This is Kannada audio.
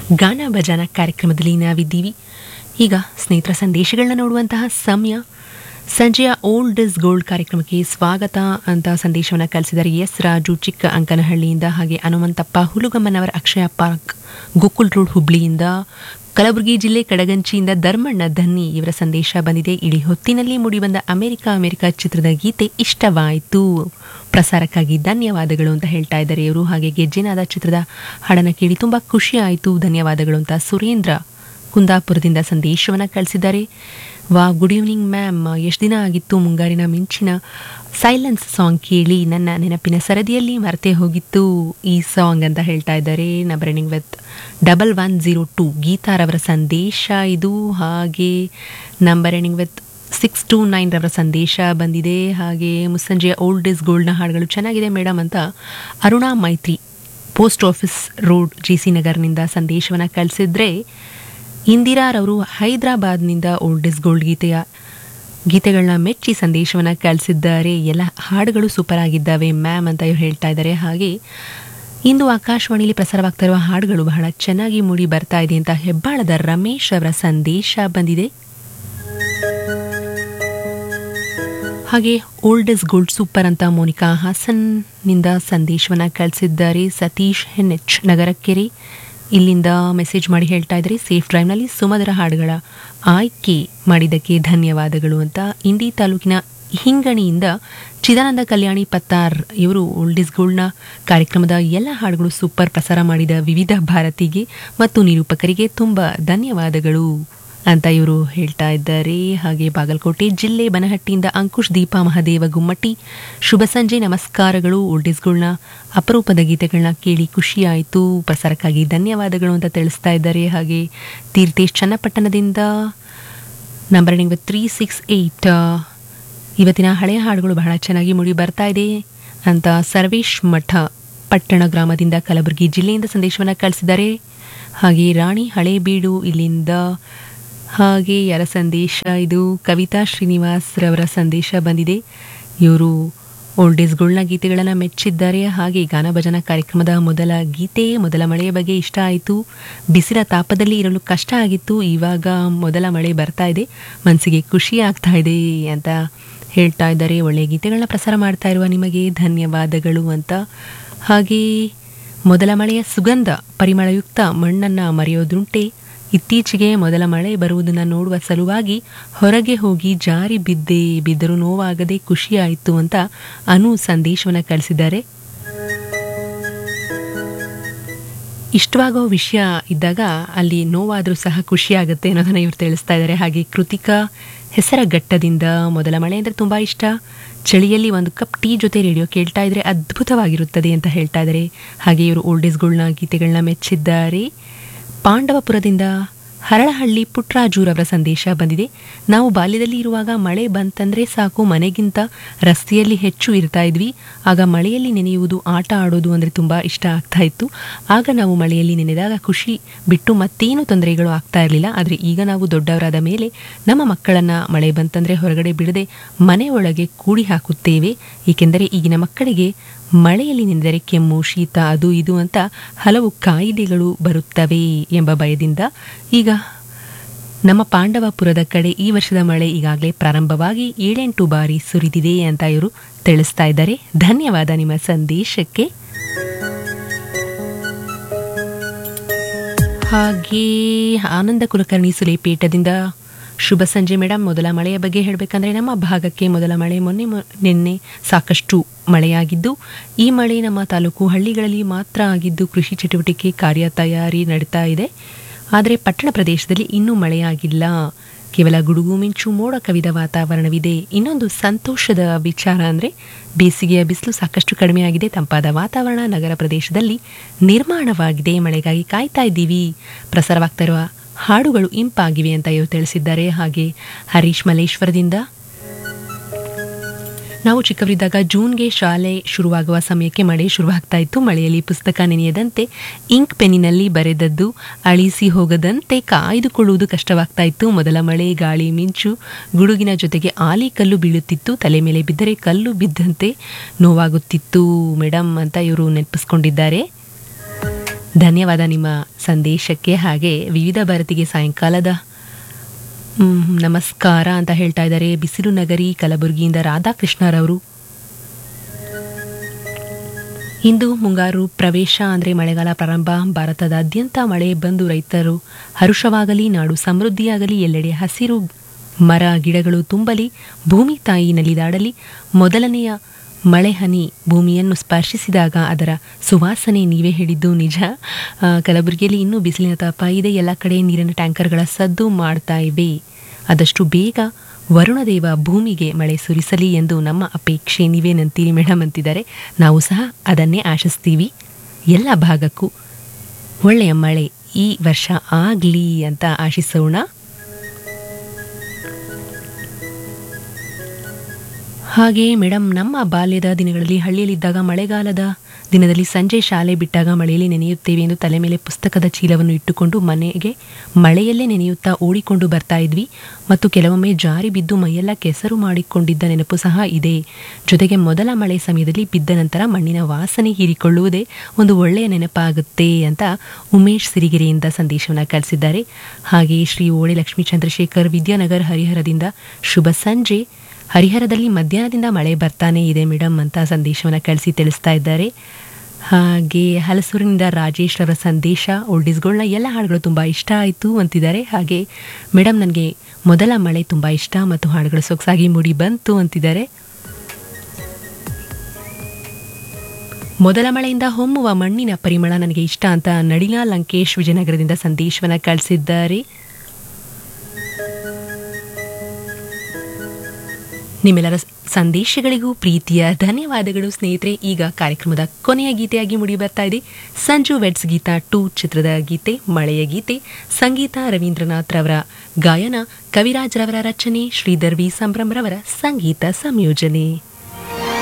ಗಾನ ಭಜನ ಕಾರ್ಯಕ್ರಮದಲ್ಲಿ ನಾವಿದ್ದೀವಿ ಈಗ ಸ್ನೇಹಿತರ ಸಂದೇಶಗಳನ್ನ ನೋಡುವಂತಹ ಸಮಯ ಸಂಜೆಯ ಓಲ್ಡ್ ಇಸ್ ಗೋಲ್ಡ್ ಕಾರ್ಯಕ್ರಮಕ್ಕೆ ಸ್ವಾಗತ ಅಂತ ಸಂದೇಶವನ್ನು ಕಳಿಸಿದ್ದಾರೆ ಎಸ್ ರಾಜು ಚಿಕ್ಕ ಅಂಕನಹಳ್ಳಿಯಿಂದ ಹಾಗೆ ಹನುಮಂತಪ್ಪ ಹುಲುಗಮ್ಮನವರ ಅಕ್ಷಯ ಪಾರ್ಕ್ ಗೋಕುಲ್ ರೋಡ್ ಹುಬ್ಳಿಯಿಂದ ಕಲಬುರಗಿ ಜಿಲ್ಲೆ ಕಡಗಂಚಿಯಿಂದ ಧರ್ಮಣ್ಣ ಧನ್ನಿ ಇವರ ಸಂದೇಶ ಬಂದಿದೆ ಇಡೀ ಹೊತ್ತಿನಲ್ಲಿ ಮೂಡಿಬಂದ ಅಮೆರಿಕ ಅಮೆರಿಕ ಚಿತ್ರದ ಗೀತೆ ಇಷ್ಟವಾಯಿತು ಪ್ರಸಾರಕ್ಕಾಗಿ ಧನ್ಯವಾದಗಳು ಅಂತ ಹೇಳ್ತಾ ಇದ್ದಾರೆ ಇವರು ಹಾಗೆ ಗೆಜ್ಜೆನಾದ ಚಿತ್ರದ ಹಾಡನ್ನು ಕೇಳಿ ತುಂಬ ಖುಷಿ ಆಯಿತು ಧನ್ಯವಾದಗಳು ಅಂತ ಸುರೇಂದ್ರ ಕುಂದಾಪುರದಿಂದ ಸಂದೇಶವನ್ನು ಕಳಿಸಿದ್ದಾರೆ ವಾ ಗುಡ್ ಈವ್ನಿಂಗ್ ಮ್ಯಾಮ್ ಎಷ್ಟು ದಿನ ಆಗಿತ್ತು ಮುಂಗಾರಿನ ಮಿಂಚಿನ ಸೈಲೆನ್ಸ್ ಸಾಂಗ್ ಕೇಳಿ ನನ್ನ ನೆನಪಿನ ಸರದಿಯಲ್ಲಿ ಮರೆತೇ ಹೋಗಿತ್ತು ಈ ಸಾಂಗ್ ಅಂತ ಹೇಳ್ತಾ ಇದ್ದಾರೆ number with double one zero two ಗೀತಾರವರ ಸಂದೇಶ ಇದು ಹಾಗೆ number ending with six two nine ರವರ ಸಂದೇಶ ಬಂದಿದೆ ಹಾಗೆ ಮುಸ್ಸಂಜೆಯ ಓಲ್ಡ್ ಇಸ್ ಗೋಲ್ಡ್ನ ಹಾಡುಗಳು ಚೆನ್ನಾಗಿದೆ ಮೇಡಮ್ ಅಂತ Aruna Maitri post office road G C ನಗರ್ನಿಂದ ಸಂದೇಶವನ್ನು ಕಳಿಸಿದ್ರೆ ಇಂದಿರಾರವರು ಹೈದರಾಬಾದ್ನಿಂದ ಓಲ್ಡ್ ಇಸ್ ಗೋಲ್ಡ್ ಗೀತೆಯ ಗೀತೆಗಳನ್ನ ಮೆಚ್ಚಿ ಸಂದೇಶವನ್ನು ಕಳಿಸಿದ್ದಾರೆ ಎಲ್ಲ ಹಾಡುಗಳು ಸೂಪರ್ ಆಗಿದ್ದಾವೆ ಮ್ಯಾಮ್ ಅಂತ ಇವ್ರು ಹೇಳ್ತಾ ಇದ್ದಾರೆ ಹಾಗೆ ಇಂದು ಆಕಾಶವಾಣಿಯಲ್ಲಿ ಪ್ರಸಾರವಾಗ್ತಾ ಇರುವ ಹಾಡುಗಳು ಬಹಳ ಚೆನ್ನಾಗಿ ಮೂಡಿ ಬರ್ತಾ ಇದೆ ಅಂತ ಹೆಬ್ಬಾಳದ ರಮೇಶ್ ಅವರ ಸಂದೇಶ ಬಂದಿದೆ ಹಾಗೆ ಓಲ್ಡ್ ಇಸ್ ಗೋಲ್ಡ್ ಸೂಪರ್ ಅಂತ ಮೋನಿಕಾ ಹಾಸನ್ನಿಂದ ಸಂದೇಶವನ್ನು ಕಳಿಸಿದ್ದಾರೆ ಸತೀಶ್ ಎನ್ ಎಚ್ ನಗರಕೆರೆ ಇಲ್ಲಿಂದ ಮೆಸೇಜ್ ಮಾಡಿ ಹೇಳ್ತಾ ಇದ್ದಾರೆ ಸೇಫ್ ಡ್ರೈವ್ನಲ್ಲಿ ಸುಮಧುರ ಹಾಡುಗಳ ಆಯ್ಕೆ ಮಾಡಿದ್ದಕ್ಕೆ ಧನ್ಯವಾದಗಳು ಅಂತ ಇಂಡಿ ತಾಲೂಕಿನ ಹಿಂಗಣಿಯಿಂದ ಚಿದಾನಂದ ಕಲ್ಯಾಣಿ ಪತ್ತಾರ್ ಇವರು ಓಲ್ಡ್ ಇಸ್ ಗೋಲ್ಡ್ನ ಕಾರ್ಯಕ್ರಮದ ಎಲ್ಲ ಹಾಡುಗಳು ಸೂಪರ್ ಪ್ರಸಾರ ಮಾಡಿದ ವಿವಿಧ ಭಾರತಿಗೆ ಮತ್ತು ನಿರೂಪಕರಿಗೆ ತುಂಬ ಧನ್ಯವಾದಗಳು ಅಂತ ಇವರು ಹೇಳ್ತಾ ಇದ್ದಾರೆ ಹಾಗೆ ಬಾಗಲಕೋಟೆ ಜಿಲ್ಲೆ ಬನಹಟ್ಟಿಯಿಂದ ಅಂಕುಶ್ ದೀಪಾ ಮಹದೇವ ಗುಮ್ಮಟ್ಟಿ ಶುಭ ಸಂಜೆ ನಮಸ್ಕಾರಗಳು ಓಲ್ಡಿಸ್ಗಳನ್ನ ಅಪರೂಪದ ಗೀತೆಗಳನ್ನ ಕೇಳಿ ಖುಷಿಯಾಯಿತು ಪ್ರಸಾರಕ್ಕಾಗಿ ಧನ್ಯವಾದಗಳು ಅಂತ ತಿಳಿಸ್ತಾ ಇದ್ದಾರೆ ಹಾಗೆ ತೀರ್ಥೇಶ್ ಚನ್ನಪಟ್ಟಣದಿಂದ number ending with three six eight ಇವತ್ತಿನ ಹಳೆಯ ಹಾಡುಗಳು ಬಹಳ ಚೆನ್ನಾಗಿ ಮೂಡಿ ಬರ್ತಾ ಇದೆ ಅಂತ ಸರ್ವೇಶ್ ಮಠ ಪಟ್ಟಣ ಗ್ರಾಮದಿಂದ ಕಲಬುರಗಿ ಜಿಲ್ಲೆಯಿಂದ ಸಂದೇಶವನ್ನು ಕಳಿಸಿದ್ದಾರೆ ಹಾಗೆ ರಾಣಿ ಹಳೇಬೀಡು ಇಲ್ಲಿಂದ ಹಾಗೆ ಯಾರ ಸಂದೇಶ ಇದು ಕವಿತಾ ಶ್ರೀನಿವಾಸ್ ರವರ ಸಂದೇಶ ಬಂದಿದೆ ಇವರು ಓಲ್ಡ್ ಏಸ್ಗಳನ್ನ ಗೀತೆಗಳನ್ನು ಮೆಚ್ಚಿದ್ದಾರೆ ಹಾಗೆ ಗಾನ ಭಜನಾ ಕಾರ್ಯಕ್ರಮದ ಮೊದಲ ಗೀತೆ ಮೊದಲ ಮಳೆಯ ಬಗ್ಗೆ ಇಷ್ಟ ಆಯಿತು ಬಿಸಿಲ ತಾಪದಲ್ಲಿ ಇರಲು ಕಷ್ಟ ಆಗಿತ್ತು ಇವಾಗ ಮೊದಲ ಮಳೆ ಬರ್ತಾ ಇದೆ ಮನಸ್ಸಿಗೆ ಖುಷಿ ಆಗ್ತಾ ಇದೆ ಅಂತ ಹೇಳ್ತಾ ಇದ್ದಾರೆ ಒಳ್ಳೆಯ ಗೀತೆಗಳನ್ನ ಪ್ರಸಾರ ಮಾಡ್ತಾ ಇರುವ ನಿಮಗೆ ಧನ್ಯವಾದಗಳು ಅಂತ ಹಾಗೆ ಮೊದಲ ಮಳೆಯ ಸುಗಂಧ ಪರಿಮಳಯುಕ್ತ ಮಣ್ಣನ್ನು ಮರೆಯೋದುಂಟೆ ಇತ್ತೀಚೆಗೆ ಮೊದಲ ಮಳೆ ಬರುವುದನ್ನು ನೋಡುವ ಸಲುವಾಗಿ ಹೊರಗೆ ಹೋಗಿ ಜಾರಿ ಬಿದ್ದೆ ಬಿದ್ದರೂ ನೋವಾಗದೆ ಖುಷಿಯಾಯಿತು ಅಂತ ಅನು ಸಂದೇಶವನ್ನು ಕಳಿಸಿದ್ದಾರೆ ಇಷ್ಟವಾಗೋ ವಿಷಯ ಇದ್ದಾಗ ಅಲ್ಲಿ ನೋವಾದರೂ ಸಹ ಖುಷಿಯಾಗುತ್ತೆ ಅನ್ನೋದನ್ನು ಇವ್ರು ತಿಳಿಸ್ತಾ ಇದ್ದಾರೆ ಹಾಗೆ ಕೃತಿಕಾ ಹೆಸರಘಟ್ಟದಿಂದ ಮೊದಲ ಮಳೆ ಅಂದರೆ ತುಂಬ ಇಷ್ಟ ಚಳಿಯಲ್ಲಿ ಒಂದು ಕಪ್ ಟೀ ಜೊತೆ ರೇಡಿಯೋ ಕೇಳ್ತಾ ಇದ್ರೆ ಅದ್ಭುತವಾಗಿರುತ್ತದೆ ಅಂತ ಹೇಳ್ತಾ ಇದ್ದಾರೆ ಹಾಗೆ ಇವರು ಓಲ್ಡೇಸ್ಗಳನ್ನ ಗೀತೆಗಳನ್ನ ಮೆಚ್ಚಿದ್ದಾರೆ ಪಾಂಡವಪುರದಿಂದ ಹರಳಹಳ್ಳಿ ಪುಟ್ರಾಜೂರವರ ಸಂದೇಶ ಬಂದಿದೆ ನಾವು ಬಾಲ್ಯದಲ್ಲಿ ಇರುವಾಗ ಮಳೆ ಬಂತಂದ್ರೆ ಸಾಕು ಮನೆಗಿಂತ ರಸ್ತೆಯಲ್ಲಿ ಹೆಚ್ಚು ಇರ್ತಾ ಇದ್ವಿ ಆಗ ಮಳೆಯಲ್ಲಿ ನೆನೆಯುವುದು ಆಟ ಆಡೋದು ಅಂದರೆ ತುಂಬ ಇಷ್ಟ ಆಗ್ತಾ ಇತ್ತು ಆಗ ನಾವು ಮಳೆಯಲ್ಲಿ ನೆನೆದಾಗ ಖುಷಿ ಬಿಟ್ಟು ಮತ್ತೇನು ತೊಂದರೆಗಳು ಆಗ್ತಾ ಇರಲಿಲ್ಲ ಆದರೆ ಈಗ ನಾವು ದೊಡ್ಡವರಾದ ಮೇಲೆ ನಮ್ಮ ಮಕ್ಕಳನ್ನು ಮಳೆ ಬಂತಂದರೆ ಹೊರಗಡೆ ಬಿಡದೆ ಮನೆಯೊಳಗೆ ಕೂಡಿ ಹಾಕುತ್ತೇವೆ ಏಕೆಂದರೆ ಈಗಿನ ಮಕ್ಕಳಿಗೆ ಮಳೆಯಲ್ಲಿ ನೆನೆದರೆ ಕೆಮ್ಮು ಶೀತ ಅದು ಇದು ಅಂತ ಹಲವು ಕಾಯಿಲೆಗಳು ಬರುತ್ತವೆ ಎಂಬ ಭಯದಿಂದ ಈಗ ನಮ್ಮ ಪಾಂಡವಪುರದ ಕಡೆ ಈ ವರ್ಷದ ಮಳೆ ಈಗಾಗಲೇ ಪ್ರಾರಂಭವಾಗಿ ಏಳೆಂಟು ಬಾರಿ ಸುರಿದಿದೆ ಅಂತ ಇವರು ತಿಳಿಸ್ತಾ ಇದ್ದಾರೆ ಧನ್ಯವಾದ ನಿಮ್ಮ ಸಂದೇಶಕ್ಕೆ ಹಾಗೆ ಆನಂದ ಕುಲಕರ್ಣಿ ಸುಲೇಪೇಟದಿಂದ ಶುಭ ಸಂಜೆ ಮೇಡಮ್ ಮೊದಲ ಮಳೆಯ ಬಗ್ಗೆ ಹೇಳಬೇಕಂದ್ರೆ ನಮ್ಮ ಭಾಗಕ್ಕೆ ಮೊದಲ ಮಳೆ ಮೊನ್ನೆ ಮೊ- ನಿನ್ನೆ ಸಾಕಷ್ಟು ಮಳೆಯಾಗಿದ್ದು ಈ ಮಳೆ ನಮ್ಮ ತಾಲೂಕು ಹಳ್ಳಿಗಳಲ್ಲಿ ಮಾತ್ರ ಆಗಿದ್ದು ಕೃಷಿ ಚಟುವಟಿಕೆ ಕಾರ್ಯ ತಯಾರಿ ನಡೀತಾ ಇದೆ ಆದರೆ ಪಟ್ಟಣ ಪ್ರದೇಶದಲ್ಲಿ ಇನ್ನೂ ಮಳೆಯಾಗಿಲ್ಲ ಕೇವಲ ಗುಡುಗು ಮಿಂಚು ಮೋಡ ಕವಿದ ವಾತಾವರಣವಿದೆ ಇನ್ನೊಂದು ಸಂತೋಷದ ವಿಚಾರ ಅಂದರೆ ಬೇಸಿಗೆಯ ಬಿಸಿಲು ಸಾಕಷ್ಟು ಕಡಿಮೆಯಾಗಿದೆ ತಂಪಾದ ವಾತಾವರಣ ನಗರ ಪ್ರದೇಶದಲ್ಲಿ ನಿರ್ಮಾಣವಾಗಿದೆ ಮಳೆಗಾಗಿ ಕಾಯ್ತಾ ಇದ್ದೀವಿ ಪ್ರಸಾರವಾಗ್ತಾ ಇರುವ ಹಾಡುಗಳು ಇಂಪಾಗಿವೆ ಅಂತ ಇವರು ತಿಳಿಸಿದ್ದಾರೆ ಹಾಗೆ ಹರೀಶ್ ಮಲೇಶ್ವರದಿಂದ ನಾವು ಚಿಕ್ಕವರಿದ್ದಾಗ ಜೂನ್ಗೆ ಶಾಲೆ ಶುರುವಾಗುವ ಸಮಯಕ್ಕೆ ಮಳೆ ಶುರುವಾಗ್ತಾ ಇತ್ತು ಮಳೆಯಲ್ಲಿ ಪುಸ್ತಕ ನೆನೆಯದಂತೆ ಇಂಕ್ ಪೆನ್ನಿನಲ್ಲಿ ಬರೆದದ್ದು ಅಳಿಸಿ ಹೋಗದಂತೆ ಕಾಯ್ದುಕೊಳ್ಳುವುದು ಕಷ್ಟವಾಗ್ತಾ ಇತ್ತು ಮೊದಲ ಮಳೆ ಗಾಳಿ ಮಿಂಚು ಗುಡುಗಿನ ಜೊತೆಗೆ ಆಲಿ ಕಲ್ಲು ಬೀಳುತ್ತಿತ್ತು ತಲೆ ಮೇಲೆ ಬಿದ್ದರೆ ಕಲ್ಲು ಬಿದ್ದಂತೆ ನೋವಾಗುತ್ತಿತ್ತು ಮೇಡಮ್ ಅಂತ ಇವರು ನೆನಪಿಸ್ಕೊಂಡಿದ್ದಾರೆ ಧನ್ಯವಾದ ನಿಮ್ಮ ಸಂದೇಶಕ್ಕೆ ಹಾಗೆ ವಿವಿಧ ಭಾರತಿಗೆ ಸಾಯಂಕಾಲದ ಮ್, ನಮಸ್ಕಾರ ಅಂತ ಹೇಳ್ತಾ ಇದ್ದಾರೆ ಬಿಸಿಲು ನಗರಿ ಕಲಬುರಗಿಯಿಂದ ರಾಧಾಕೃಷ್ಣರವರು ಇಂದು ಮುಂಗಾರು ಪ್ರವೇಶ ಅಂದರೆ ಮಳೆಗಾಲ ಪ್ರಾರಂಭ ಭಾರತದಾದ್ಯಂತ ಮಳೆ ಬಂದು ರೈತರು ಹರುಷವಾಗಲಿ ನಾಡು ಸಮೃದ್ಧಿಯಾಗಲಿ ಎಲ್ಲೆಡೆ ಹಸಿರು ಮರ ಗಿಡಗಳು ತುಂಬಲಿ ಭೂಮಿ ತಾಯಿ ನಲಿದಾಡಲಿ ಮೊದಲನೆಯ ಮಳೆ ಹನಿ ಭೂಮಿಯನ್ನು ಸ್ಪರ್ಶಿಸಿದಾಗ ಅದರ ಸುವಾಸನೆ ನೀವೇ ಹೇಳಿದ್ದು ನಿಜ ಆ, ಕಲಬುರಗಿಯಲ್ಲಿ ಇನ್ನೂ ಬಿಸಿಲಿನ ತಾಪ ಇದೆ ಎಲ್ಲ ಕಡೆ ನೀರಿನ ಟ್ಯಾಂಕರ್ಗಳ ಸದ್ದು ಮಾಡ್ತಾ ಇವೆ ಆದಷ್ಟು ಬೇಗ ವರುಣದೇವ ಭೂಮಿಗೆ ಮಳೆ ಸುರಿಸಲಿ ಎಂದು ನಮ್ಮ ಅಪೇಕ್ಷೆ ನೀವೇನಂತೀರಿ ಮೇಡಮ್ ಅಂತಿದ್ದಾರೆ ನಾವು ಸಹ ಅದನ್ನೇ ಆಶಿಸ್ತೀವಿ ಎಲ್ಲ ಭಾಗಕ್ಕೂ ಒಳ್ಳೆಯ ಮಳೆ ಈ ವರ್ಷ ಆಗಲಿ ಅಂತ ಆಶಿಸೋಣ ಹಾಗೆ ಮೇಡಮ್ ನಮ್ಮ ಬಾಲ್ಯದ ದಿನಗಳಲ್ಲಿ ಹಳ್ಳಿಯಲ್ಲಿದ್ದಾಗ ಮಳೆಗಾಲದ ದಿನದಲ್ಲಿ ಸಂಜೆ ಶಾಲೆ ಬಿಟ್ಟಾಗ ಮಳೆಯಲ್ಲಿ ನೆನೆಯುತ್ತೇವೆ ಎಂದು ತಲೆ ಮೇಲೆ ಪುಸ್ತಕದ ಚೀಲವನ್ನು ಇಟ್ಟುಕೊಂಡು ಮನೆಗೆ ಮಳೆಯಲ್ಲೇ ನೆನೆಯುತ್ತಾ ಓಡಿಕೊಂಡು ಬರ್ತಾ ಇದ್ವಿ ಮತ್ತು ಕೆಲವೊಮ್ಮೆ ಜಾರಿ ಬಿದ್ದು ಮೈಯೆಲ್ಲ ಕೆಸರು ಮಾಡಿಕೊಂಡಿದ್ದ ನೆನಪು ಸಹ ಇದೆ ಜೊತೆಗೆ ಮೊದಲ ಮಳೆ ಸಮಯದಲ್ಲಿ ಬಿದ್ದ ನಂತರ ಮಣ್ಣಿನ ವಾಸನೆ ಹೀರಿಕೊಳ್ಳುವುದೇ ಒಂದು ಒಳ್ಳೆಯ ನೆನಪಾಗುತ್ತೆ ಅಂತ ಉಮೇಶ್ ಸಿರಿಗೆರೆಯಿಂದ ಸಂದೇಶವನ್ನು ಕಳಿಸಿದ್ದಾರೆ ಹಾಗೆ ಶ್ರೀ ಓಳೆ ಲಕ್ಷ್ಮೀ ಚಂದ್ರಶೇಖರ್ ವಿದ್ಯಾನಗರ್ ಹರಿಹರದಿಂದ ಶುಭ ಸಂಜೆ ಹರಿಹರದಲ್ಲಿ ಮಧ್ಯಾಹ್ನದಿಂದ ಮಳೆ ಬರ್ತಾನೆ ಇದೆ ಮೇಡಮ್ ಅಂತ ಸಂದೇಶವನ್ನು ಕಳಿಸಿ ತಿಳಿಸ್ತಾ ಇದ್ದಾರೆ ಹಾಗೆ ಹಲಸೂರಿನಿಂದ ರಾಜೇಶ್ ಅವರ ಸಂದೇಶ ಓಲ್ಡಿಸ್ಗಳನ್ನ ಎಲ್ಲ ಹಾಡುಗಳು ತುಂಬ ಇಷ್ಟ ಆಯಿತು ಅಂತಿದ್ದಾರೆ ಹಾಗೆ ಮೇಡಮ್ ನನಗೆ ಮೊದಲ ಮಳೆ ತುಂಬ ಇಷ್ಟ ಮತ್ತು ಹಾಡುಗಳು ಸೊಗಸಾಗಿ ಮೂಡಿ ಬಂತು ಅಂತಿದ್ದಾರೆ ಮೊದಲ ಮಳೆಯಿಂದ ಹೊಮ್ಮುವ ಮಣ್ಣಿನ ಪರಿಮಳ ನನಗೆ ಇಷ್ಟ ಅಂತ ನಡಿಲಾ ಲಂಕೇಶ್ ವಿಜಯನಗರದಿಂದ ಸಂದೇಶವನ್ನು ಕಳಿಸಿದ್ದಾರೆ ನಿಮ್ಮೆಲ್ಲರ ಸಂದೇಶಗಳಿಗೂ ಪ್ರೀತಿಯ ಧನ್ಯವಾದಗಳು ಸ್ನೇಹಿತರೆ ಈಗ ಕಾರ್ಯಕ್ರಮದ ಕೊನೆಯ ಗೀತೆಯಾಗಿ ಮುಡಿ ಬರ್ತಾ ಇದೆ ಸಂಜು ವೆಡ್ಸ್ ಗೀತಾ ಟೂ ಚಿತ್ರದ ಗೀತೆ ಮಳೆಯ ಗೀತೆ ಸಂಗೀತ ರವೀಂದ್ರನಾಥ್ ರವರ ಗಾಯನ ಕವಿರಾಜ್ ರವರ ರಚನೆ ಶ್ರೀಧರ್ ವಿ ಸಂಭ್ರಮ್ ರವರ ಸಂಗೀತ ಸಂಯೋಜನೆ